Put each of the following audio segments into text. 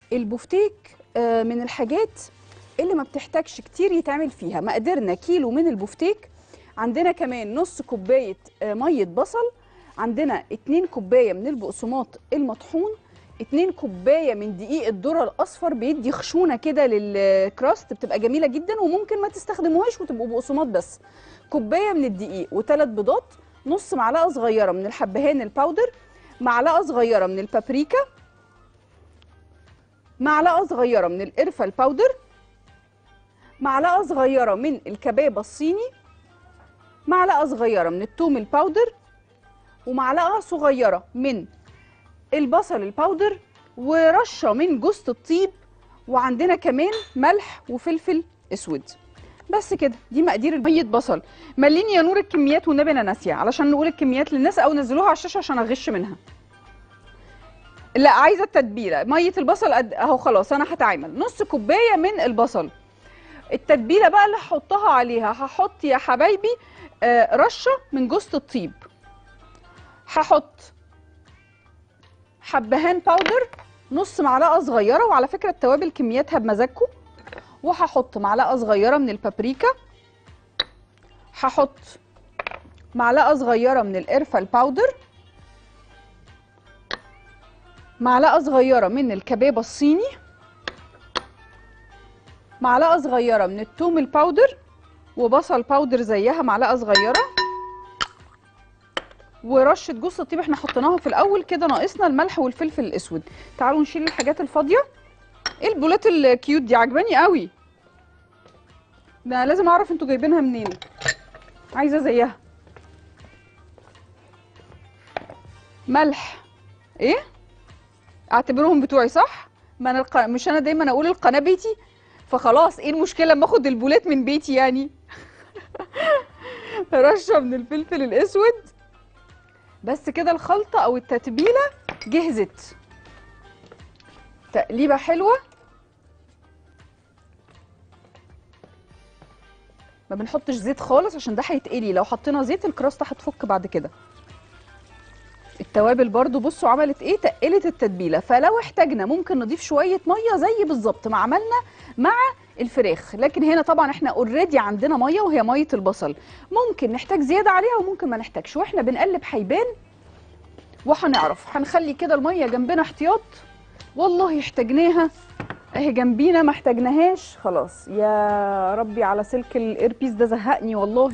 البفتيك آه، من الحاجات اللي ما بتحتاجش كتير يتعمل فيها مقدرنا كيلو من البفتيك عندنا كمان نص كوبايه آه، ميه بصل عندنا 2 كوبايه من البقسماط المطحون 2 كوبايه من دقيق الذره الاصفر بيدي خشونه كده للكراست بتبقى جميله جدا وممكن ما تستخدموهاش وتبقوا بقسماط بس كوبايه من الدقيق وثلاث بيضات نص معلقه صغيره من الحبهان الباودر معلقه صغيره من البابريكا معلقه صغيره من القرفه الباودر معلقه صغيره من الكباب الصيني معلقه صغيره من الثوم الباودر ومعلقه صغيره من البصل الباودر ورشه من جوز الطيب وعندنا كمان ملح وفلفل اسود بس كده دي مقادير ميه بصل مليني يا نور الكميات والنبي انا ناسيه علشان نقول الكميات للناس او نزلوها على الشاشه عشان اغش منها لا عايزه التتبيله ميه البصل قد اهو خلاص انا هتعامل نص كوبايه من البصل التتبيله بقى اللي هحطها عليها هحط يا حبايبي آه، رشه من جوز الطيب هحط حبهان باودر نص معلقه صغيره وعلى فكره التوابل كمياتها بمزاجكم وهحط معلقه صغيره من البابريكا هحط معلقه صغيره من القرفه الباودر معلقه صغيره من الكبابه الصيني معلقه صغيره من الثوم الباودر وبصل باودر زيها معلقه صغيره ورشه جوز الطيب احنا حطيناها في الاول كده ناقصنا الملح والفلفل الاسود تعالوا نشيل الحاجات الفاضيه ايه البولات الكيوت دي عجباني قوي ده أنا لازم اعرف انتوا جايبينها منين عايزه زيها ملح ايه اعتبرهم بتوعي صح ما انا الق... مش انا دايما اقول القناه بيتي فخلاص ايه المشكله اما اخد البولات من بيتي يعني رشه من الفلفل الاسود بس كده الخلطه او التتبيله جهزت تقليبه حلوه ما بنحطش زيت خالص عشان ده هيتقلي لو حطينا زيت الكراسته هتفك بعد كده التوابل برضو بصوا عملت ايه تقلت التتبيله فلو احتاجنا ممكن نضيف شويه ميه زي بالظبط ما عملنا مع الفراخ لكن هنا طبعا احنا اوريدي عندنا ميه وهي ميه البصل ممكن نحتاج زياده عليها وممكن ما نحتاجش واحنا بنقلب هيبان وهنعرف هنخلي كده الميه جنبنا احتياط والله احتاجناها اهي جنبينا ما احتاجناهاش خلاص يا ربي على سلك الايربيس ده زهقني والله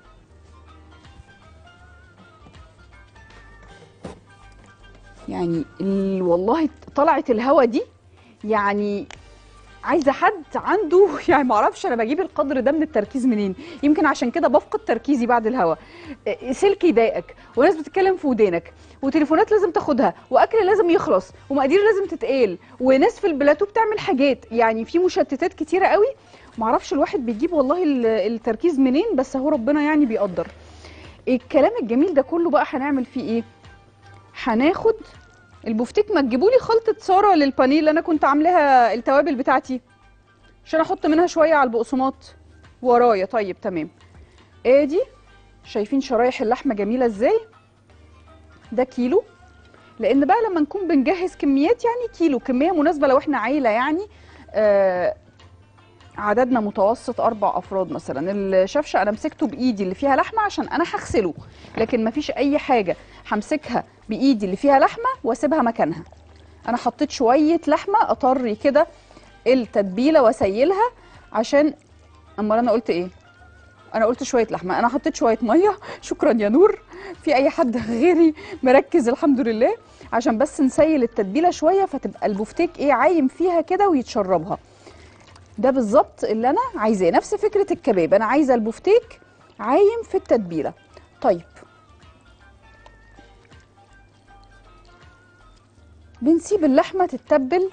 يعني ال- والله طلعت الهوا دي يعني عايزه حد عنده يعني ما اعرفش انا بجيب القدر ده من التركيز منين يمكن عشان كده بفقد تركيزي بعد الهوا إيه، سلك يضايقك وناس بتتكلم في ودانك وتليفونات لازم تاخدها واكل لازم يخلص ومقادير لازم تتقال وناس في البلاتو بتعمل حاجات يعني في مشتتات كتيره قوي ما اعرفش الواحد بيجيب والله ال- التركيز منين بس هو ربنا يعني بيقدر الكلام الجميل ده كله بقى هنعمل فيه ايه هناخد البفتيك ما تجيبوا لي خلطه ساره للبانيه اللي انا كنت عاملاها التوابل بتاعتي عشان احط منها شويه على البقسماط ورايا طيب تمام ادي شايفين شرايح اللحمه جميله ازاي ده كيلو لان بقى لما نكون بنجهز كميات يعني كيلو كميه مناسبه لو احنا عيله يعني آه عددنا متوسط اربع افراد مثلا الشفشه انا مسكته بايدي اللي فيها لحمه عشان انا هغسله لكن مفيش اي حاجه همسكها بايدي اللي فيها لحمه واسيبها مكانها انا حطيت شويه لحمه اطري كده التتبيله واسيلها عشان امال انا قلت ايه انا قلت شويه لحمه انا حطيت شويه ميه شكرا يا نور في اي حد غيري مركز الحمد لله عشان بس نسيل التتبيله شويه فتبقى البفتيك ايه عايم فيها كده ويتشربها ده بالظبط اللي انا عايزاه نفس فكره الكباب انا عايزه البفتيك عايم في التتبيله طيب بنسيب اللحمه تتبل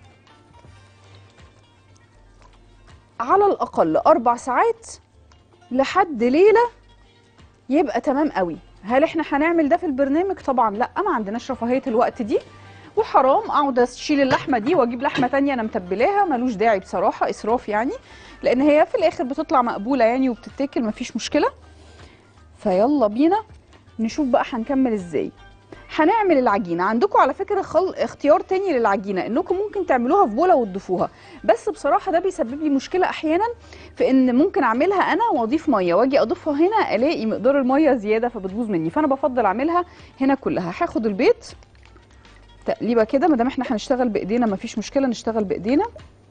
على الاقل اربع ساعات لحد ليله يبقى تمام قوي هل احنا هنعمل ده في البرنامج طبعا لا ما عندناش رفاهيه الوقت دي وحرام اقعد اشيل اللحمه دي واجيب لحمه تانية انا متبلاها ملوش داعي بصراحه اسراف يعني لان هي في الاخر بتطلع مقبوله يعني وبتتاكل مفيش مشكله فيلا بينا نشوف بقى هنكمل ازاي هنعمل العجينه عندكم على فكره خل... اختيار تاني للعجينه انكم ممكن تعملوها في بوله وتضيفوها بس بصراحه ده بيسبب لي مشكله احيانا في ان ممكن اعملها انا واضيف ميه واجي اضيفها هنا الاقي مقدار الميه زياده فبتبوظ مني فانا بفضل اعملها هنا كلها هاخد البيض تقليبه كده ما دام احنا هنشتغل بايدينا مفيش مشكله نشتغل بايدينا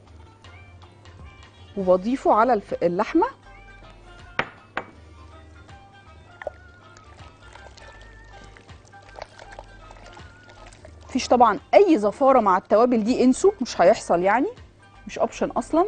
وبضيفه على الف... اللحمه مفيش طبعا اي زفاره مع التوابل دي انسوا مش هيحصل يعني مش اوبشن اصلا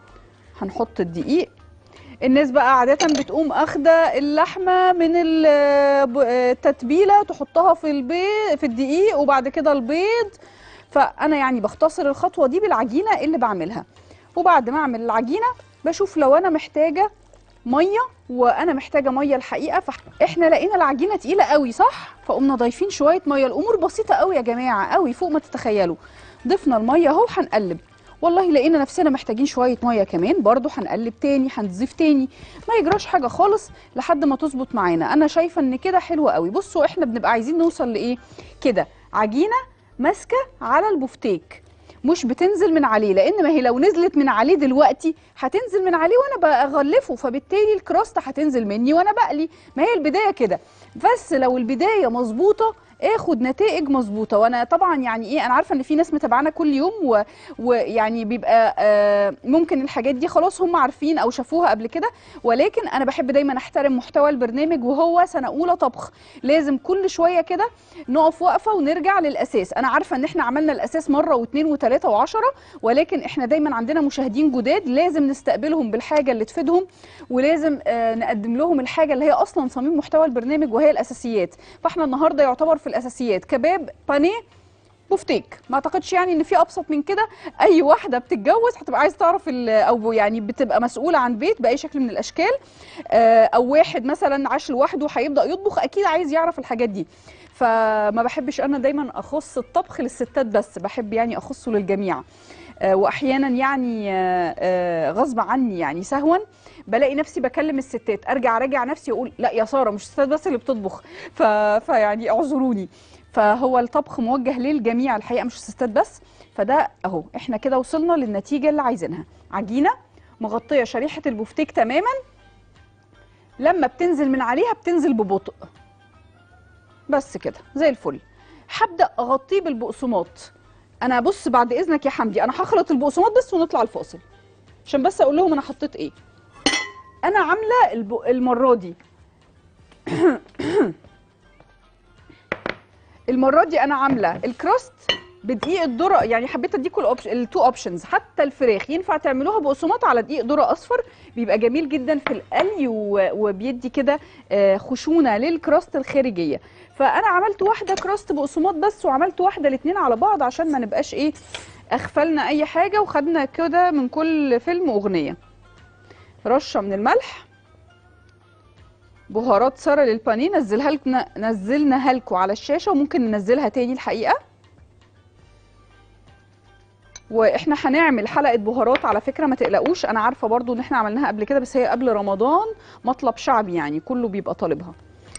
هنحط الدقيق الناس بقى عادة بتقوم اخده اللحمة من ال- ب- التتبيلة تحطها في البيض في الدقيق وبعد كده البيض فانا يعني بختصر الخطوة دي بالعجينة اللي بعملها وبعد ما اعمل العجينة بشوف لو انا محتاجة مية وانا محتاجة مية الحقيقة فاحنا لقينا العجينة تقيلة قوي صح فقمنا ضايفين شوية مية الامور بسيطة قوي يا جماعة قوي فوق ما تتخيلوا ضفنا المية اهو هنقلب والله لقينا نفسنا محتاجين شويه ميه كمان برضو هنقلب تاني هنضيف تاني ما يجراش حاجه خالص لحد ما تظبط معانا انا شايفه ان كده حلو قوي بصوا احنا بنبقى عايزين نوصل لايه كده عجينه ماسكه على البفتيك مش بتنزل من عليه لان ما هي لو نزلت من عليه دلوقتي هتنزل من عليه وانا بغلفه فبالتالي الكراست هتنزل مني وانا بقلي ما هي البدايه كده بس لو البدايه مظبوطه اخد نتائج مظبوطه وانا طبعا يعني ايه انا عارفه ان في ناس متابعانا كل يوم و... ويعني بيبقى آه ممكن الحاجات دي خلاص هم عارفين او شافوها قبل كده ولكن انا بحب دايما احترم محتوى البرنامج وهو سنه اولى طبخ لازم كل شويه كده نقف وقفه ونرجع للاساس انا عارفه ان احنا عملنا الاساس مره واثنين وثلاثه وعشرة ولكن احنا دايما عندنا مشاهدين جداد لازم نستقبلهم بالحاجه اللي تفيدهم ولازم آه نقدم لهم الحاجه اللي هي اصلا صميم محتوى البرنامج وهي الاساسيات فاحنا النهارده يعتبر في الاساسيات كباب بانيه بفتيك ما اعتقدش يعني ان في ابسط من كده اي واحده بتتجوز هتبقى عايز تعرف ال- او يعني بتبقى مسؤوله عن بيت باي شكل من الاشكال آه، او واحد مثلا عاش لوحده هيبدا يطبخ اكيد عايز يعرف الحاجات دي فما بحبش انا دايما اخص الطبخ للستات بس بحب يعني اخصه للجميع آه، واحيانا يعني آه، آه، غصب عني يعني سهوا بلاقي نفسي بكلم الستات ارجع اراجع نفسي واقول لا يا ساره مش الستات بس اللي بتطبخ ف... فيعني اعذروني فهو الطبخ موجه للجميع الحقيقه مش الستات بس فده اهو احنا كده وصلنا للنتيجه اللي عايزينها عجينه مغطيه شريحه البفتيك تماما لما بتنزل من عليها بتنزل ببطء بس كده زي الفل هبدا اغطيه بالبقسماط انا بص بعد اذنك يا حمدي انا هخلط البقسماط بس ونطلع الفاصل عشان بس اقول لهم انا حطيت ايه انا عامله الب... المره دي المره دي انا عامله الكراست بدقيق الذره يعني حبيت اديكم التو اوبشنز حتى الفراخ ينفع تعملوها بقسماط على دقيق ذره اصفر بيبقى جميل جدا في القلي و- وبيدي كده آه، خشونه للكراست الخارجيه فانا عملت واحده كراست بقسماط بس وعملت واحده الاثنين على بعض عشان ما نبقاش ايه اغفلنا اي حاجه وخدنا كده من كل فيلم اغنيه رشه من الملح بهارات ساره للبانيه نزلها لكم نزلناها لكم على الشاشه وممكن ننزلها تاني الحقيقه واحنا هنعمل حلقه بهارات على فكره ما تقلقوش انا عارفه برضو ان احنا عملناها قبل كده بس هي قبل رمضان مطلب شعبي يعني كله بيبقى طالبها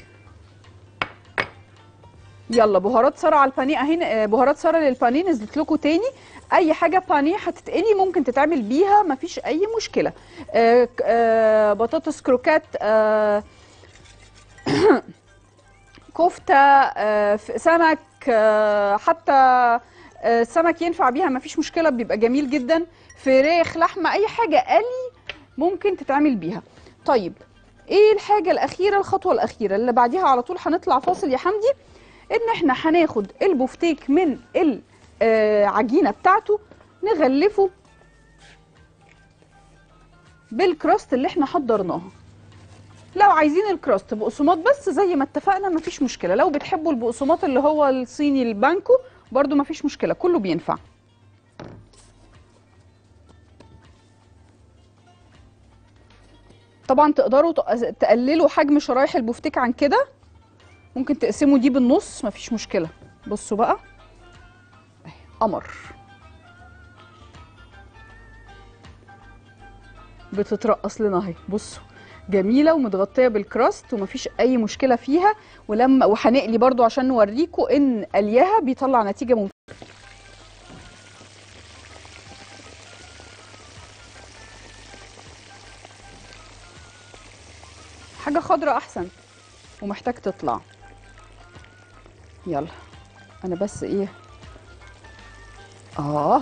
يلا بهارات ساره على البانيه اهي آه، بهارات ساره للبانيه نزلت لكم تاني اي حاجه بانيه هتتقلي ممكن تتعمل بيها مفيش اي مشكله آه ك- آه بطاطس كروكات آه كفته آه ف- سمك آه حتى آه سمك ينفع بيها مفيش مشكله بيبقى جميل جدا فراخ لحمه اي حاجه قلي ممكن تتعمل بيها طيب ايه الحاجه الاخيره الخطوه الاخيره اللي بعديها على طول هنطلع فاصل يا حمدي ان احنا هناخد البفتيك من العجينه بتاعته نغلفه بالكراست اللي احنا حضرناها لو عايزين الكراست بقسماط بس زي ما اتفقنا مفيش مشكله لو بتحبوا البقسماط اللي هو الصيني البانكو برضو مفيش مشكله كله بينفع طبعا تقدروا تق- تقللوا حجم شرايح البفتيك عن كده ممكن تقسموا دي بالنص مفيش مشكله بصوا بقى أهي، قمر بتترقص لنا اهي بصوا جميله ومتغطيه بالكراست ومفيش اي مشكله فيها ولما وهنقلي برضو عشان نوريكم ان قليها بيطلع نتيجه ممتازه حاجه خضراء احسن ومحتاج تطلع يلا انا بس ايه اه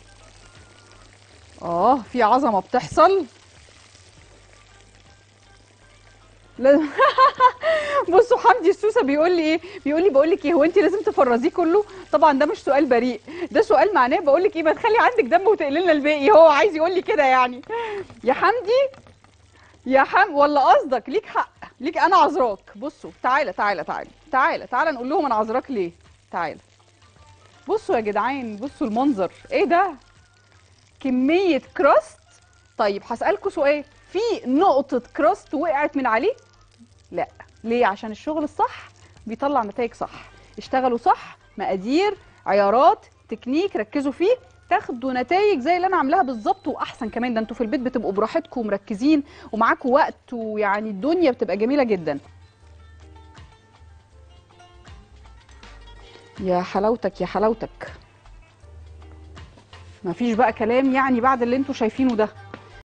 اه في عظمه بتحصل لازم بصوا حمدي السوسه بيقول لي ايه بيقول لي بقول لك ايه هو انت لازم تفرزيه كله طبعا ده مش سؤال بريء ده سؤال معناه بقول لك ايه ما تخلي عندك دم وتقلي لنا الباقي هو عايز يقول لي كده يعني يا حمدي يا حم ولا قصدك ليك حق ليك انا عذراك بصوا تعالى تعالى تعالى تعالى تعالى نقول لهم انا عذراك ليه تعالى بصوا يا جدعان بصوا المنظر ايه ده كميه كراست طيب هسالكوا سؤال في نقطه كراست وقعت من عليه لا ليه عشان الشغل الصح بيطلع نتائج صح اشتغلوا صح مقادير عيارات تكنيك ركزوا فيه تاخدوا نتائج زي اللي انا عاملاها بالظبط واحسن كمان ده انتوا في البيت بتبقوا براحتكم ومركزين ومعاكم وقت ويعني الدنيا بتبقى جميله جدا يا حلاوتك يا حلاوتك مفيش بقى كلام يعني بعد اللي انتوا شايفينه ده